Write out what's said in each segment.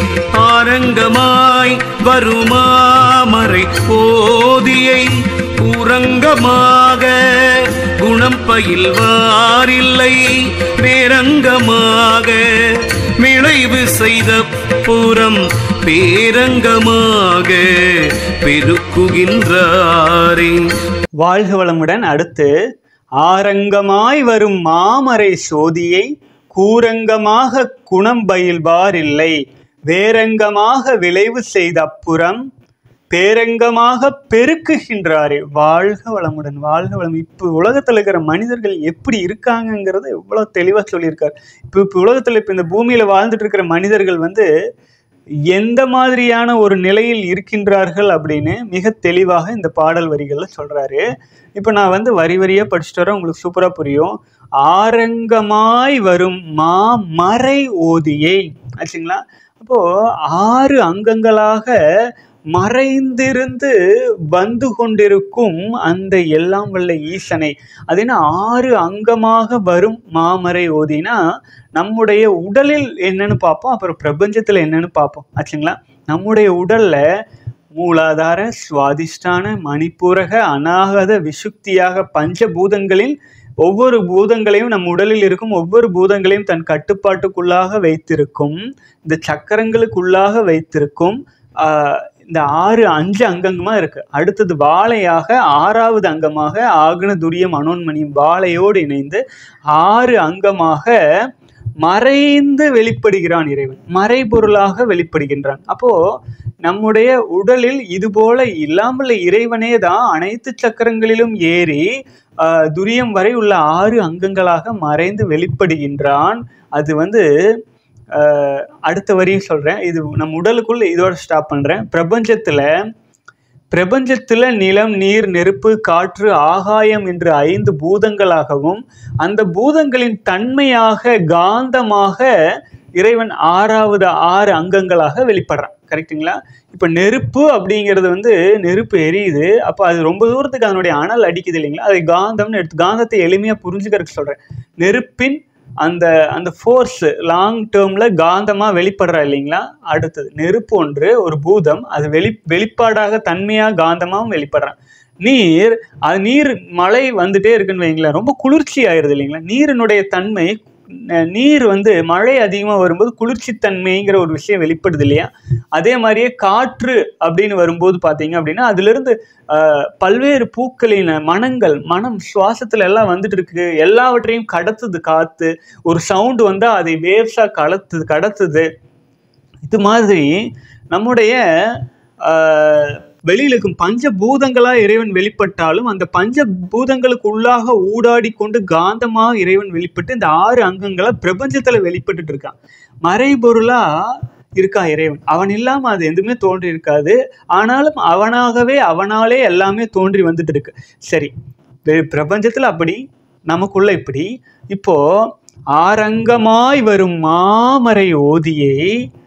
ஆரங்கமாய் வருமாமறை போதியை ஊரங்கமாக குணம் பயில்வாரில்லை பேரங்கமாக விளைவு செய்த புறம் பேரங்கமாக பெருக்குகின்றாரே வாழ்க வளமுடன் அடுத்து ஆரங்கமாய் வரும் மாமரை சோதியை கூரங்கமாக குணம் பயில்வார் இல்லை வேரங்கமாக விளைவு செய்த அப்புறம் பேரங்கமாக பெருக்குகின்றாரே வாழ்க வளமுடன் வாழ்க வளம் இப்போ உலகத்தில் இருக்கிற மனிதர்கள் எப்படி இருக்காங்கங்கிறத எவ்வளோ தெளிவாக சொல்லியிருக்கார் இப்போ இப்போ உலகத்தில் இப்போ இந்த பூமியில் வாழ்ந்துட்டு இருக்கிற மனிதர்கள் வந்து எந்த மாதிரியான ஒரு நிலையில் இருக்கின்றார்கள் அப்படின்னு மிக தெளிவாக இந்த பாடல் வரிகளில் சொல்றாரு இப்போ நான் வந்து வரி வரியாக படிச்சுட்டு வரேன் உங்களுக்கு சூப்பராக புரியும் ஆரங்கமாய் வரும் மா மறை ஓதியை ஆச்சுங்களா அப்போ ஆறு அங்கங்களாக மறைந்திருந்து வந்து கொண்டிருக்கும் அந்த எல்லாம் வல்ல ஈசனை அது என்ன ஆறு அங்கமாக வரும் மாமறை ஓதினா நம்முடைய உடலில் என்னன்னு பார்ப்போம் அப்புறம் பிரபஞ்சத்தில் என்னன்னு பார்ப்போம் ஆச்சுங்களா நம்முடைய உடல்ல மூலாதார சுவாதிஷ்டான மணிப்பூரக அநாகத விசுக்தியாக பஞ்சபூதங்களில் ஒவ்வொரு பூதங்களையும் நம் உடலில் இருக்கும் ஒவ்வொரு பூதங்களையும் தன் கட்டுப்பாட்டுக்குள்ளாக வைத்திருக்கும் இந்த சக்கரங்களுக்குள்ளாக வைத்திருக்கும் ஆஹ், இந்த ஆறு அஞ்சு அங்கங்கமா இருக்கு அடுத்தது வாழையாக ஆறாவது அங்கமாக ஆக்ன துரியம் அனோன்மணியும் வாழையோடு இணைந்து ஆறு அங்கமாக மறைந்து வெளிப்படுகிறான் இறைவன் மறைபொருளாக வெளிப்படுகின்றான் அப்போ நம்முடைய உடலில் இது போல இல்லாமல் இறைவனே தான் அனைத்து சக்கரங்களிலும் ஏறி ஆஹ், துரியம் வரை உள்ள ஆறு அங்கங்களாக மறைந்து வெளிப்படுகின்றான் அது வந்து ஆஹ், அடுத்த வரியும் சொல்றேன் இது நம் உடலுக்குள்ள இதோட ஸ்டாப் பண்றேன் பிரபஞ்சத்துல பிரபஞ்சத்துல நிலம் நீர் நெருப்பு காற்று ஆகாயம் என்று ஐந்து பூதங்களாகவும் அந்த பூதங்களின் தன்மையாக காந்தமாக இறைவன் ஆறாவது ஆறு அங்கங்களாக வெளிப்படுறான் கரெக்ட்டுங்களா இப்போ நெருப்பு அப்படிங்கிறது வந்து நெருப்பு எரியுது அப்போ அது ரொம்ப தூரத்துக்கு அதனுடைய அனல் அடிக்குது இல்லைங்களா அது காந்தம்னு எடுத்து காந்தத்தை எளிமையாக புரிஞ்சுக்கிறதுக்கு சொல்கிறேன் நெருப்பின் அந்த அந்த ஃபோர்ஸ் லாங் டேர்மில் காந்தமாக வெளிப்படுறா இல்லைங்களா அடுத்தது நெருப்பு ஒன்று ஒரு பூதம் அது வெளி வெளிப்பாடாக தன்மையாக காந்தமாகவும் வெளிப்படுறான் நீர் அது நீர் மழை வந்துட்டே இருக்குன்னு வைங்களேன் ரொம்ப குளிர்ச்சி ஆயிருது இல்லைங்களா நீரினுடைய தன்மை ந- நீர் வந்து மழை அதிகமாக வரும்போது குளிர்ச்சி தன்மைங்கிற ஒரு விஷயம் வெளிப்படுது இல்லையா அதே மாதிரியே காற்று அப்படின்னு வரும்போது பார்த்தீங்க அப்படின்னா அதிலிருந்து ஆஹ், பல்வேறு பூக்களின் மனங்கள் மனம் சுவாசத்துல எல்லாம் வந்துட்டு இருக்கு எல்லாவற்றையும் கடத்துது காத்து ஒரு சவுண்டு வந்தால் அதை வேவ்ஸாக கடத்துது கடத்துது இது மாதிரி நம்முடைய ஆஹ், வெளியில இருக்கும் பஞ்சபூதங்களாக இறைவன் வெளிப்பட்டாலும் அந்த பஞ்சபூதங்களுக்கு உள்ளாக ஊடாடி கொண்டு காந்தமாக இறைவன் வெளிப்பட்டு இந்த ஆறு அங்கங்களை பிரபஞ்சத்துல வெளிப்பட்டுட்டு இருக்கான் மறைபொருளா இருக்கா இறைவன் அவன் இல்லாம அது எதுவுமே தோன்றி இருக்காது ஆனாலும் அவனாகவே அவனாலே எல்லாமே தோன்றி வந்துட்டு இருக்கு சரி வெ- பிரபஞ்சத்துல அப்படி நமக்குள்ள இப்படி இப்போ ஆரங்கமாய் வரும் மாமரை ஓதியை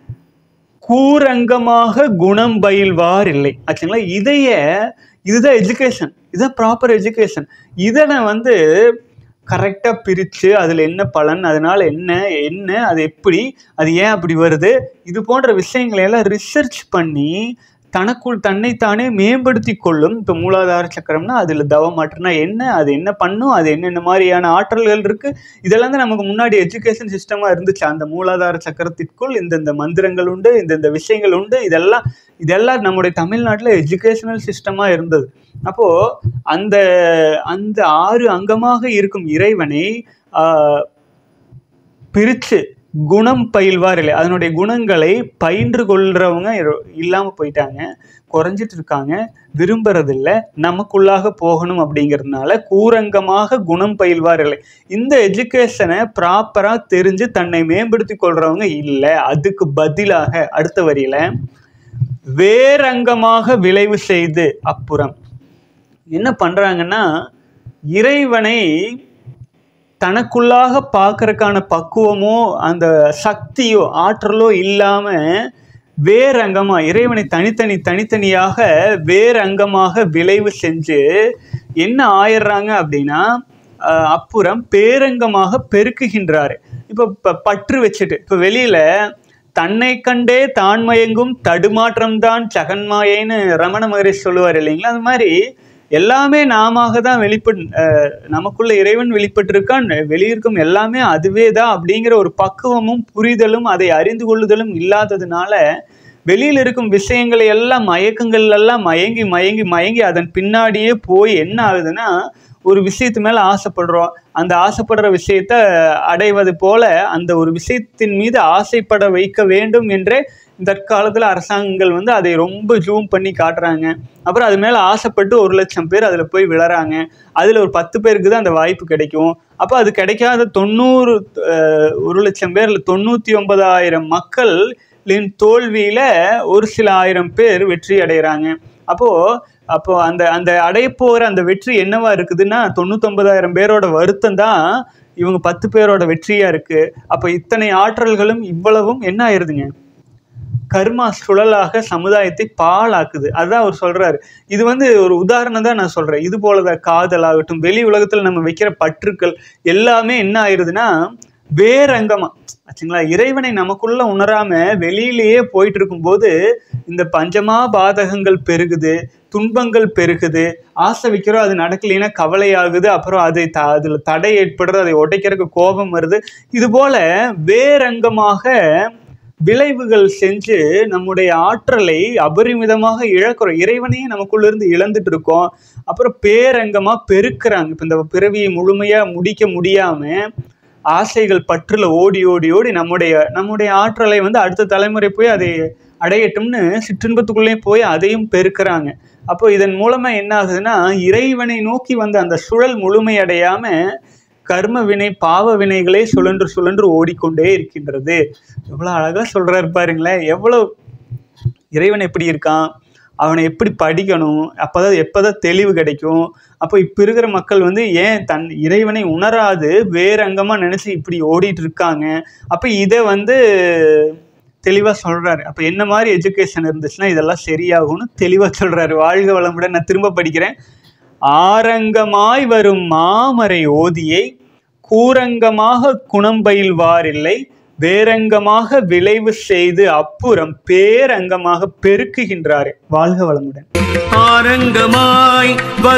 கூரங்கமாக குணம் பயில்வார் இல்லை ஆச்சுங்களா இதைய இதுதான் எஜுகேஷன் இதுதான் ப்ராப்பர் எஜுகேஷன் இதை நான் வந்து கரெக்டாக பிரித்து அதில் என்ன பலன் அதனால் என்ன என்ன அது எப்படி அது ஏன் அப்படி வருது இது போன்ற விஷயங்களை எல்லாம் ரிசர்ச் பண்ணி தனக்குள் தன்னைத்தானே மேம்படுத்தி கொள்ளும் இப்போ மூலாதார சக்கரம்னா அதில் தவமாற்றுனா என்ன அது என்ன பண்ணும் அது என்னென்ன மாதிரியான ஆற்றல்கள் இருக்கு இதெல்லாம் தான் நமக்கு முன்னாடி எஜுகேஷன் சிஸ்டமாக இருந்துச்சு அந்த மூலாதார சக்கரத்திற்குள் இந்தந்த மந்திரங்கள் உண்டு இந்தந்த விஷயங்கள் உண்டு இதெல்லாம் இதெல்லாம் நம்முடைய தமிழ்நாட்டில் எஜுகேஷனல் சிஸ்டமாக இருந்தது அப்போது அந்த அந்த ஆறு அங்கமாக இருக்கும் இறைவனை ஆஹ், பிரித்து குணம் பயில்வார் இல்லை அதனுடைய குணங்களை பயின்று கொள்றவங்க இல்லாமல் போயிட்டாங்க குறைஞ்சிட்டு இருக்காங்க விரும்புறதில்ல நமக்குள்ளாக போகணும் அப்படிங்கிறதுனால கூரங்கமாக குணம் பயில்வார் இல்லை இந்த எஜுகேஷனை ப்ராப்பராக தெரிஞ்சு தன்னை மேம்படுத்தி கொள்றவங்க இல்லை அதுக்கு பதிலாக அடுத்த வரியில வேரங்கமாக விளைவு செய்து அப்புறம் என்ன பண்றாங்கன்னா இறைவனை தனக்குள்ளாக பார்க்கறதுக்கான பக்குவமோ அந்த சக்தியோ ஆற்றலோ இல்லாம வேறு அங்கமா இறைவனை தனித்தனி தனித்தனியாக வேறு அங்கமாக விளைவு செஞ்சு என்ன ஆயிடுறாங்க அப்படின்னா ஆஹ், அப்புறம் பேரங்கமாக பெருக்குகின்றாரு இப்போ ப- பற்று வச்சுட்டு இப்போ வெளியில தன்னை கண்டே தான் மயங்கும் தடுமாற்றம் தான் ஜகன்மாயைன்னு ரமண மகரிஷி சொல்லுவார் இல்லைங்களா அது மாதிரி எல்லாமே நாம தான் வெளிப்பட் அஹ், நமக்குள்ள இறைவன் வெளிப்பட்டிருக்கான் வெளியிருக்கும் எல்லாமே அதுவே தான் அப்படிங்கிற ஒரு பக்குவமும் புரிதலும் அதை அறிந்து கொள்ளுதலும் இல்லாததுனால வெளியில் இருக்கும் விஷயங்களை எல்லாம் மயக்கங்கள் எல்லாம் மயங்கி மயங்கி மயங்கி அதன் பின்னாடியே போய் என்ன ஆகுதுன்னா ஒரு விஷயத்து மேல ஆசைப்படுறோம் அந்த ஆசைப்படுற விஷயத்த அடைவது போல அந்த ஒரு விஷயத்தின் மீது ஆசைப்பட வைக்க வேண்டும் என்றே இந்த காலத்துல அரசாங்கங்கள் வந்து அதை ரொம்ப ஜூம் பண்ணி காட்டுறாங்க அப்புறம் அது மேல ஆசைப்பட்டு ஒரு லட்சம் பேர் அதுல போய் விழறாங்க அதுல ஒரு பத்து பேருக்கு தான் அந்த வாய்ப்பு கிடைக்கும் அப்போ அது கிடைக்காத தொண்ணூறு அஹ், ஒரு லட்சம் பேர்ல தொண்ணூத்தி ஒன்பதாயிரம் மக்கள் லின் தோல்வியில ஒரு சில ஆயிரம் பேர் வெற்றி அடைகிறாங்க அப்போ அப்போ அந்த அந்த அடைய போகிற அந்த வெற்றி என்னவா இருக்குதுன்னா தொண்ணூத்தொன்பதாயிரம் பேரோட வருத்தம் தான் இவங்க பத்து பேரோட வெற்றியா இருக்கு அப்போ இத்தனை ஆற்றல்களும் இவ்வளவும் என்ன ஆயிருதுங்க கர்மா சுழலாக சமுதாயத்தை பாழாக்குது அதான் அவர் சொல்றாரு இது வந்து ஒரு உதாரணம் தான் நான் சொல்றேன் இது போலதான் காதல் ஆகட்டும் வெளி உலகத்துல நம்ம வைக்கிற பற்றுக்கள் எல்லாமே என்ன ஆயிருதுன்னா வேரங்கமா ஆச்சுங்களா இறைவனை நமக்குள்ள உணராம வெளியிலேயே போயிட்டு இருக்கும்போது இந்த பஞ்சமா பாதகங்கள் பெருகுது துன்பங்கள் பெருகுது ஆசை வைக்கிறோம் அது நடக்கலைன்னா கவலை ஆகுது அப்புறம் அதை த அதில் தடை ஏற்படுறது அதை உடைக்கிறதுக்கு கோபம் வருது இது போல வேரங்கமாக விளைவுகள் செஞ்சு நம்முடைய ஆற்றலை அபரிமிதமாக இழக்கிறோம் இறைவனையே நமக்குள்ள இருந்து இழந்துட்டு இருக்கோம் அப்புறம் பேரங்கமா பெருக்குறாங்க இப்போ இந்த பிறவியை முழுமையா முடிக்க முடியாம ஆசைகள் பற்றுல ஓடி ஓடி ஓடி நம்முடைய நம்முடைய ஆற்றலை வந்து அடுத்த தலைமுறை போய் அதை அடையட்டும்னு சிற்றின்பத்துக்குள்ளே போய் அதையும் பெருக்குறாங்க அப்போ இதன் மூலமா என்ன ஆகுதுன்னா இறைவனை நோக்கி வந்த அந்த சுழல் முழுமையடையாம கர்ம வினை பாவ வினைகளே சுழன்று சுழன்று ஓடிக்கொண்டே இருக்கின்றது எவ்வளவு அழகா சொல்றாரு பாருங்களேன் எவ்வளவு இறைவன் எப்படி இருக்கான் அவனை எப்படி படிக்கணும் அப்போதான் எப்போதான் தெளிவு கிடைக்கும் அப்போ இப்போ இருக்கிற மக்கள் வந்து ஏன் தன் இறைவனை உணராது வேற அங்கமாக நினச்சி இப்படி ஓடிட்டு இருக்காங்க அப்போ இதை வந்து தெளிவாக சொல்கிறாரு அப்போ என்ன மாதிரி எஜுகேஷன் இருந்துச்சுன்னா இதெல்லாம் சரியாகும்னு தெளிவாக சொல்கிறாரு வாழ்க வளமுடன் நான் திரும்ப படிக்கிறேன் ஆரங்கமாய் வரும் மாமரை ஓதியை கூரங்கமாக குணம் பயில்வாரில்லை வேரங்கமாக விளைவு செய்து அப்புறம் பேரங்கமாக பெருக்குகின்றார் வாழ்க வளமுடன் ஆரங்கமாய்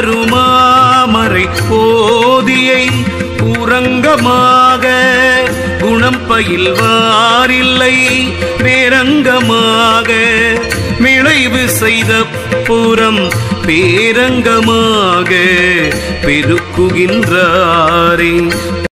வருமாமறை போதியை ஊரங்கமாக குணம் பயில்வாரில்லை வேரங்கமாக விளைவு செய்த புறம் பேரங்கமாக பெருக்குகின்றாரே